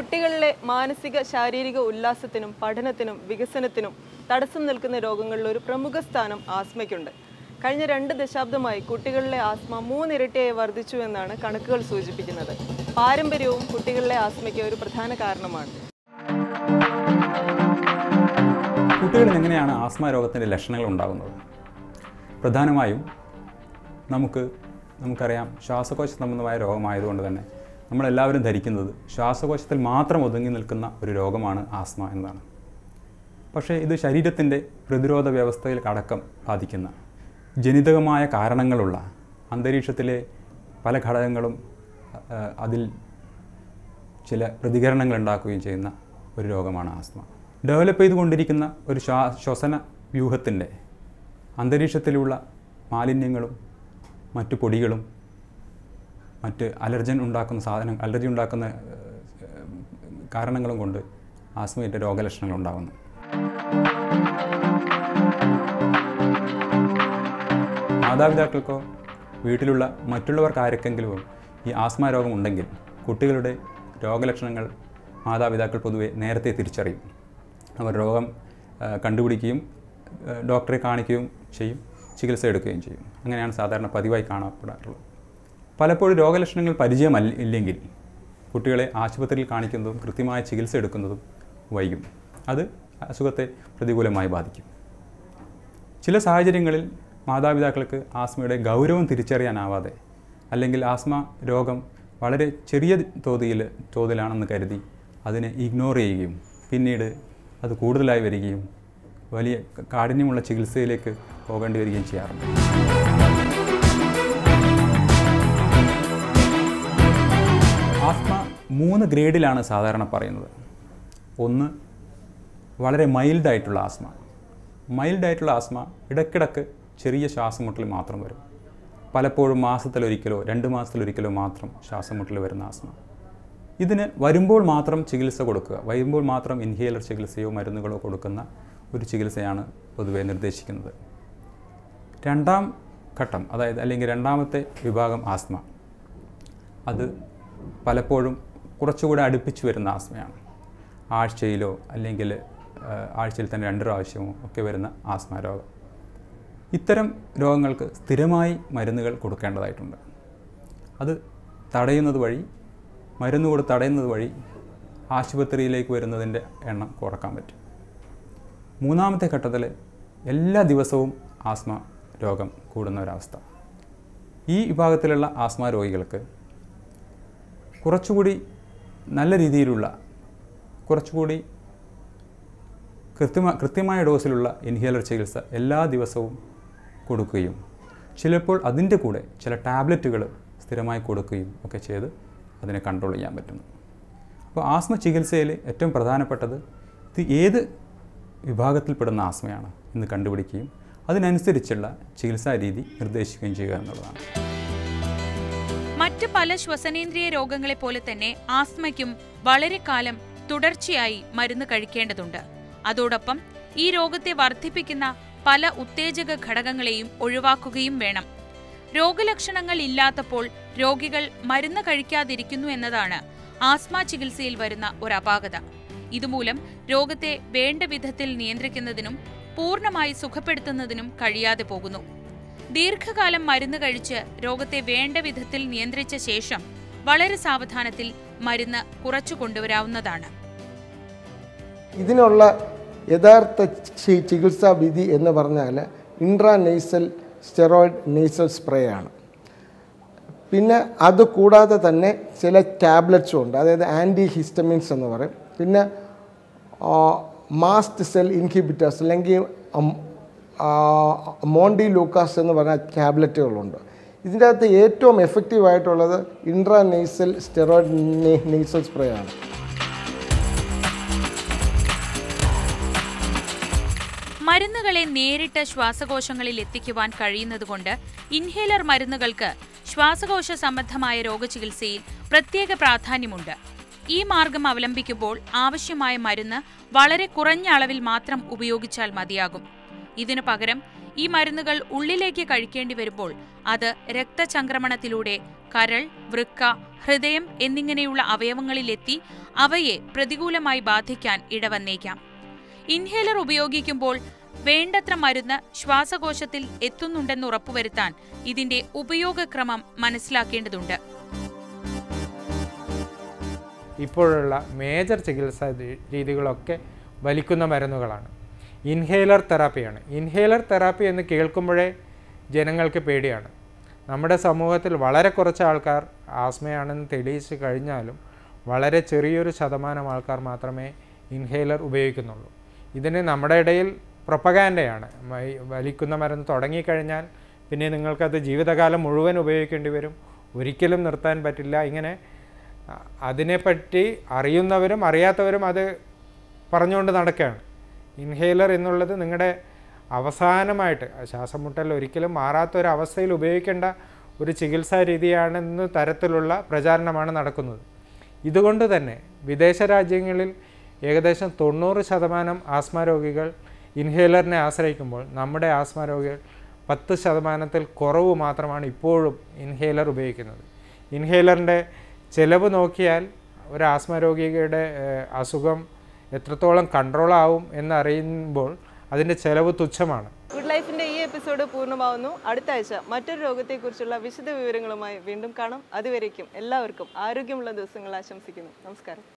കുട്ടികളിലെ മാനസിക ശാരീരിക ഉല്ലാസത്തിനും പഠനത്തിനും വികസനത്തിനും തടസ്സം നിൽക്കുന്ന രോഗങ്ങളിൽ ഒരു പ്രമുഖ സ്ഥാനം ആസ്മയ്ക്കുണ്ട് കഴിഞ്ഞ രണ്ട് ദശാബ്ദമായി കുട്ടികളിലെ ആസ്മ മൂന്നിരട്ടിയായി വർദ്ധിച്ചു എന്നാണ് കണക്കുകൾ സൂചിപ്പിക്കുന്നത് പാരമ്പര്യവും കുട്ടികളിലെ ആസ്മയ്ക്ക് ഒരു പ്രധാന കാരണമാണ് കുട്ടികളിൽ എങ്ങനെയാണ് ആസ്മ രോഗത്തിൻ്റെ ലക്ഷണങ്ങൾ ഉണ്ടാകുന്നത് പ്രധാനമായും നമുക്ക് നമുക്കറിയാം ശ്വാസകോശ സംബന്ധമായ രോഗമായതുകൊണ്ട് തന്നെ നമ്മളെല്ലാവരും ധരിക്കുന്നത് ശ്വാസകോശത്തിൽ മാത്രം ഒതുങ്ങി നിൽക്കുന്ന ഒരു രോഗമാണ് ആസ്മ എന്നതാണ് പക്ഷേ ഇത് ശരീരത്തിൻ്റെ പ്രതിരോധ വ്യവസ്ഥയിൽ അടക്കം ബാധിക്കുന്ന ജനിതകമായ കാരണങ്ങളുള്ള അന്തരീക്ഷത്തിലെ പല ഘടകങ്ങളും ആ, അതിൽ ചില പ്രതികരണങ്ങൾ ഉണ്ടാക്കുകയും ചെയ്യുന്ന ഒരു രോഗമാണ് ആസ്മ ഡെവലപ്പ് ചെയ്തുകൊണ്ടിരിക്കുന്ന ഒരു ശ്വാ ശ്വസന വ്യൂഹത്തിൻ്റെ അന്തരീക്ഷത്തിലുള്ള മാലിന്യങ്ങളും മറ്റു പൊടികളും മറ്റ് അലർജൻ ഉണ്ടാക്കുന്ന സാധനം അലർജി ഉണ്ടാക്കുന്ന ഏഹ്, കാരണങ്ങളും കൊണ്ട് ആസ്മയുടെ രോഗലക്ഷണങ്ങൾ ഉണ്ടാകുന്നു മാതാപിതാക്കൾക്കോ വീട്ടിലുള്ള മറ്റുള്ളവർക്ക് ആർക്കെങ്കിലും ഈ ആസ്മ രോഗം ഉണ്ടെങ്കിൽ കുട്ടികളുടെ രോഗലക്ഷണങ്ങൾ മാതാപിതാക്കൾ പൊതുവെ നേരത്തെ തിരിച്ചറിയും അവർ രോഗം ആ, കണ്ടുപിടിക്കുകയും ആ, ഡോക്ടറെ കാണിക്കുകയും ചെയ്യും ചികിത്സ എടുക്കുകയും ചെയ്യും അങ്ങനെയാണ് സാധാരണ പതിവായി കാണപ്പെടാറുള്ളത് പലപ്പോഴും രോഗലക്ഷണങ്ങൾ പരിചയമല്ല ഇല്ലെങ്കിൽ കുട്ടികളെ ആശുപത്രിയിൽ കാണിക്കുന്നതും കൃത്യമായ ചികിത്സ എടുക്കുന്നതും വൈകും അത് അസുഖത്തെ പ്രതികൂലമായി ബാധിക്കും ചില സാഹചര്യങ്ങളിൽ മാതാപിതാക്കൾക്ക് ആസ്മയുടെ ഗൗരവം തിരിച്ചറിയാനാവാതെ അല്ലെങ്കിൽ ആസ്മ രോഗം വളരെ ചെറിയ തോതിൽ തോതിലാണെന്ന് കരുതി അതിനെ ഇഗ്നോർ ചെയ്യുകയും പിന്നീട് അത് കൂടുതലായി വരികയും വലിയ കാഠിന്യമുള്ള ചികിത്സയിലേക്ക് പോകേണ്ടി വരികയും ചെയ്യാറുണ്ട് ആസ്മ മൂന്ന് ഗ്രേഡിലാണ് സാധാരണ പറയുന്നത് ഒന്ന് വളരെ മൈൽഡായിട്ടുള്ള ആസ്മ മൈൽഡായിട്ടുള്ള ആസ്മ ഇടയ്ക്കിടയ്ക്ക് ചെറിയ ശ്വാസം മുട്ടൽ മാത്രം വരും പലപ്പോഴും മാസത്തിലൊരിക്കലോ രണ്ട് മാസത്തിലൊരിക്കലോ മാത്രം ശ്വാസം മുട്ടൽ വരുന്ന ആസ്മ ഇതിന് വരുമ്പോൾ മാത്രം ചികിത്സ കൊടുക്കുക വരുമ്പോൾ മാത്രം ഇൻഹേലർ ചികിത്സയോ മരുന്നുകളോ കൊടുക്കുന്ന ഒരു ചികിത്സയാണ് പൊതുവെ നിർദ്ദേശിക്കുന്നത് രണ്ടാം ഘട്ടം അതായത് അല്ലെങ്കിൽ രണ്ടാമത്തെ വിഭാഗം ആസ്മ അത് പലപ്പോഴും കുറച്ചുകൂടെ അടുപ്പിച്ച് വരുന്ന ആസ്മയാണ് ആഴ്ചയിലോ അല്ലെങ്കിൽ ആ, ആഴ്ചയിൽ തന്നെ രണ്ട് പ്രാവശ്യമോ ഒക്കെ വരുന്ന ആസ്മ രോഗം ഇത്തരം രോഗങ്ങൾക്ക് സ്ഥിരമായി മരുന്നുകൾ കൊടുക്കേണ്ടതായിട്ടുണ്ട് അത് തടയുന്നത് വഴി മരുന്ന് കൊടുത്ത് തടയുന്നത് വഴി ആശുപത്രിയിലേക്ക് വരുന്നതിൻ്റെ എണ്ണം കുറക്കാൻ പറ്റും മൂന്നാമത്തെ ഘട്ടത്തിൽ എല്ലാ ദിവസവും ആസ്മ രോഗം കൂടുന്ന ഒരവസ്ഥ ഈ വിഭാഗത്തിലുള്ള ആസ്മ രോഗികൾക്ക് കുറച്ചുകൂടി നല്ല രീതിയിലുള്ള കുറച്ചുകൂടി കൃത്യമായ കൃത്യമായ ഡോസിലുള്ള ഇൻഹേലർ ചികിത്സ എല്ലാ ദിവസവും കൊടുക്കുകയും ചിലപ്പോൾ അതിൻ്റെ കൂടെ ചില ടാബ്ലറ്റുകൾ സ്ഥിരമായി കൊടുക്കുകയും ഒക്കെ ചെയ്ത് അതിനെ കൺട്രോൾ ചെയ്യാൻ പറ്റുന്നു അപ്പോൾ ആസ്മ ചികിത്സയിൽ ഏറ്റവും പ്രധാനപ്പെട്ടത് ഇത് ഏത് വിഭാഗത്തിൽപ്പെടുന്ന ആസ്മയാണ് എന്ന് കണ്ടുപിടിക്കുകയും അതിനനുസരിച്ചുള്ള ചികിത്സാ രീതി നിർദ്ദേശിക്കുകയും ചെയ്യുക എന്നുള്ളതാണ് മറ്റ് പല ശ്വസനേന്ദ്രിയ രോഗങ്ങളെ പോലെ തന്നെ ആസ്മയ്ക്കും വളരെ കാലം തുടർച്ചയായി മരുന്ന് കഴിക്കേണ്ടതുണ്ട് അതോടൊപ്പം ഈ രോഗത്തെ വർദ്ധിപ്പിക്കുന്ന പല ഉത്തേജക ഘടകങ്ങളെയും ഒഴിവാക്കുകയും വേണം രോഗലക്ഷണങ്ങൾ ഇല്ലാത്തപ്പോൾ രോഗികൾ മരുന്ന് കഴിക്കാതിരിക്കുന്നു എന്നതാണ് ആസ്മ ചികിത്സയിൽ വരുന്ന ഒരു അപാകത ഇതുമൂലം രോഗത്തെ വേണ്ട വിധത്തിൽ നിയന്ത്രിക്കുന്നതിനും പൂർണ്ണമായി സുഖപ്പെടുത്തുന്നതിനും കഴിയാതെ പോകുന്നു ദീർഘകാലം മരുന്ന് കഴിച്ച് രോഗത്തെ വേണ്ട വിധത്തിൽ നിയന്ത്രിച്ച ശേഷം വളരെ സാവധാനത്തിൽ മരുന്ന് കുറച്ചു കൊണ്ടുവരാവുന്നതാണ് ഇതിനുള്ള യഥാർത്ഥ ചി- ചികിത്സാ വിധി എന്ന് പറഞ്ഞാൽ ഇൻട്രാനേസൽ സ്റ്റെറോയിഡ് നേസൽ സ്പ്രേ ആണ് പിന്നെ അത് കൂടാതെ തന്നെ ചില ടാബ്ലറ്റ്സും ഉണ്ട് അതായത് ആൻറ്റി ഹിസ്റ്റമിൻസ് എന്ന് പറയും പിന്നെ മാസ്റ്റ് സെൽ ഇൻഹിബിറ്റേഴ്സ് അല്ലെങ്കിൽ അം- ആ, മോണ്ടി ലൂക്കാസ് എന്ന് പറഞ്ഞ ടാബ്ലറ്റുകളുണ്ട് ഇതിൻ്റെ അകത്ത് ഏറ്റവും എഫക്റ്റീവ് ആയിട്ടുള്ളത് ഇൻട്രാനേസൽ സ്റ്റെറോയിഡ് നേസൽ സ്പ്രേ ആണ് മരുന്നുകളെ നേരിട്ട് ശ്വാസകോശങ്ങളിൽ എത്തിക്കുവാൻ കഴിയുന്നതുകൊണ്ട് ഇൻഹേലർ മരുന്നുകൾക്ക് ശ്വാസകോശ സംബന്ധമായ രോഗചികിത്സയിൽ പ്രത്യേക പ്രാധാന്യമുണ്ട് ഈ മാർഗം അവലംബിക്കുമ്പോൾ ആവശ്യമായ മരുന്ന് വളരെ കുറഞ്ഞ അളവിൽ മാത്രം ഉപയോഗിച്ചാൽ മതിയാകും ഇതിനു പകരം ഈ മരുന്നുകൾ ഉള്ളിലേക്ക് കഴിക്കേണ്ടി വരുമ്പോൾ അത് രക്തചംക്രമണത്തിലൂടെ കരൾ വൃക്ക ഹൃദയം എന്നിങ്ങനെയുള്ള അവയവങ്ങളിലെത്തി അവയെ പ്രതികൂലമായി ബാധിക്കാൻ ഇടവന്നേക്കാം ഇൻഹേലർ ഉപയോഗിക്കുമ്പോൾ വേണ്ടത്ര മരുന്ന് ശ്വാസകോശത്തിൽ എത്തുന്നുണ്ടെന്ന് ഉറപ്പുവരുത്താൻ ഇതിന്റെ ഉപയോഗക്രമം മനസ്സിലാക്കേണ്ടതുണ്ട് ഇപ്പോഴുള്ള മേജർ ചികിത്സാ രീ- രീതികളൊക്കെ വലിക്കുന്ന മരുന്നുകളാണ് ഇൻഹേലർ തെറാപ്പിയാണ് ഇൻഹേലർ തെറാപ്പി എന്ന് കേൾക്കുമ്പോഴേ ജനങ്ങൾക്ക് പേടിയാണ് നമ്മുടെ സമൂഹത്തിൽ വളരെ കുറച്ച് ആൾക്കാർ ആസ്മയാണെന്ന് തെളിയിച്ച് കഴിഞ്ഞാലും വളരെ ചെറിയൊരു ശതമാനം ആൾക്കാർ മാത്രമേ ഇൻഹേലർ ഉപയോഗിക്കുന്നുള്ളൂ ഇതിന് നമ്മുടെ ഇടയിൽ പ്രൊപ്പഗാൻഡയാണ് മൈ- വലിക്കുന്ന മരുന്ന് തുടങ്ങിക്കഴിഞ്ഞാൽ പിന്നെ നിങ്ങൾക്കത് ജീവിതകാലം മുഴുവൻ ഉപയോഗിക്കേണ്ടി വരും ഒരിക്കലും നിർത്താൻ പറ്റില്ല ഇങ്ങനെ അ- അതിനെപ്പറ്റി അറിയുന്നവരും അറിയാത്തവരും അത് പറഞ്ഞുകൊണ്ട് നടക്കുകയാണ് ഇൻഹേലർ എന്നുള്ളത് നിങ്ങളുടെ അവസാനമായിട്ട് ശ്വാസം മുട്ടൽ ഒരിക്കലും മാറാത്ത ഒരു അവസ്ഥയിൽ ഉപയോഗിക്കേണ്ട ഒരു ചികിത്സാ രീതിയാണെന്ന തരത്തിലുള്ള പ്രചാരണമാണ് നടക്കുന്നത് ഇതുകൊണ്ട് തന്നെ വിദേശ രാജ്യങ്ങളിൽ ഏകദേശം തൊണ്ണൂറ് ശതമാനം ആസ്മ രോഗികൾ ഇൻഹേലറിനെ ആശ്രയിക്കുമ്പോൾ നമ്മുടെ ആസ്മ രോഗികൾ പത്ത് ശതമാനത്തിൽ കുറവ് മാത്രമാണ് ഇപ്പോഴും ഇൻഹേലർ ഉപയോഗിക്കുന്നത് ഇൻഹേലറിൻ്റെ ചിലവ് നോക്കിയാൽ ഒരു ആസ്മ രോഗിയുടെ ഏഹ്, അസുഖം എത്രത്തോളം കൺട്രോൾ ആവും എന്നറിയുമ്പോൾ അതിൻ്റെ ചിലവ് തുച്ഛമാണ് ഗുഡ് ലൈഫിന്റെ ഈ എപ്പിസോഡ് പൂർണ്ണമാവുന്നു അടുത്ത ആഴ്ച മറ്റൊരു രോഗത്തെക്കുറിച്ചുള്ള വിശദ വിവരങ്ങളുമായി വീണ്ടും കാണാം അതുവരേക്കും എല്ലാവർക്കും ആരോഗ്യമുള്ള ദിവസങ്ങൾ ആശംസിക്കുന്നു നമസ്കാരം